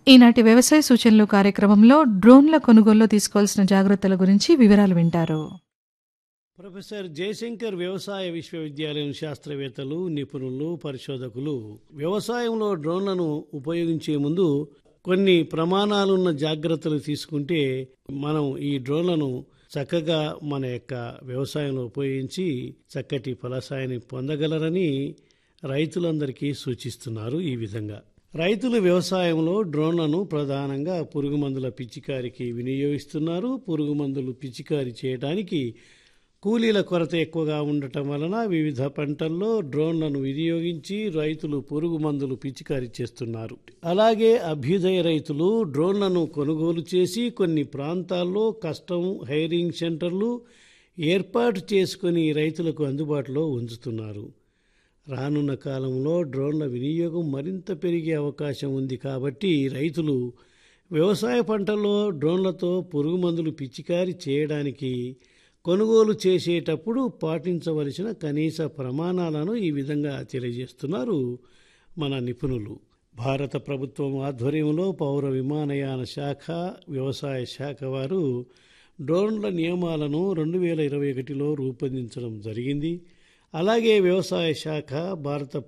ఈనాటి వ్యవసాయ సూచనలు కార్యక్రమంలో డ్రోన్ల కొనుగోలులో తీసుకోవాల్సిన జాగ్రత్తల గురించి వివరాలు వింటారు ప్రొఫెసర్ జయశంకర్ వ్యవసాయ విశ్వవిద్యాలయం శాస్త్రవేత్తలు నిపుణులు పరిశోధకులు వ్యవసాయంలో డ్రోన్లను ఉపయోగించే ముందు కొన్ని ప్రమాణాలున్న జాగ్రత్తలు తీసుకుంటే మనం ఈ డ్రోన్లను చక్కగా మన యొక్క వ్యవసాయంలో ఉపయోగించి చక్కటి ఫలసాయాన్ని పొందగలరని రైతులందరికీ సూచిస్తున్నారు ఈ విధంగా రైతులు వ్యవసాయంలో డ్రోన్లను ప్రధానంగా పురుగు మందుల పిచికారికి వినియోగిస్తున్నారు పురుగు మందులు పిచికారి చేయడానికి కూలీల కొరత ఎక్కువగా ఉండటం వలన వివిధ పంటల్లో డ్రోన్లను వినియోగించి రైతులు పురుగు మందులు పిచికారీ చేస్తున్నారు అలాగే అభ్యుదయ రైతులు డ్రోన్లను కొనుగోలు చేసి కొన్ని ప్రాంతాల్లో కస్టమ్ హైరింగ్ సెంటర్లు ఏర్పాటు చేసుకుని రైతులకు అందుబాటులో ఉంచుతున్నారు రానున్న కాలంలో డ్రోన్ల వినియోగం మరింత పెరిగే అవకాశం ఉంది కాబట్టి రైతులు వ్యవసాయ పంటల్లో డ్రోన్లతో పురుగు మందులు పిచికారీ చేయడానికి కొనుగోలు చేసేటప్పుడు పాటించవలసిన కనీస ప్రమాణాలను ఈ విధంగా తెలియజేస్తున్నారు మన నిపుణులు భారత ప్రభుత్వం ఆధ్వర్యంలో పౌర విమానయాన శాఖ వ్యవసాయ శాఖ వారు డ్రోన్ల నియమాలను రెండు వేల ఇరవై ఒకటిలో రూపొందించడం జరిగింది అలాగే వ్యవసాయ శాఖ భారత